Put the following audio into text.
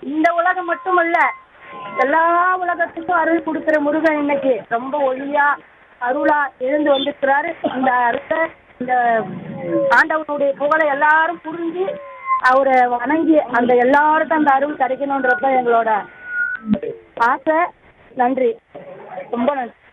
இந்த உலகம் மட்டுமல்ல எல்லா உலகத்துக்கும் அருள் கொடுக்கிற முருகன் இன்னைக்கு ரொம்ப ஒளியா அருளா எழுந்து வந்திருக்கிறாரு இந்த அருளை இந்த ஆண்டவனுடைய புகழை எல்லாரும் புரிஞ்சு அவரை வணங்கி அந்த எல்லாருக்கும் அந்த அருள் கிடைக்கணுன்றது தான் எங்களோட ஆசை நன்றி ரொம்ப நன்றி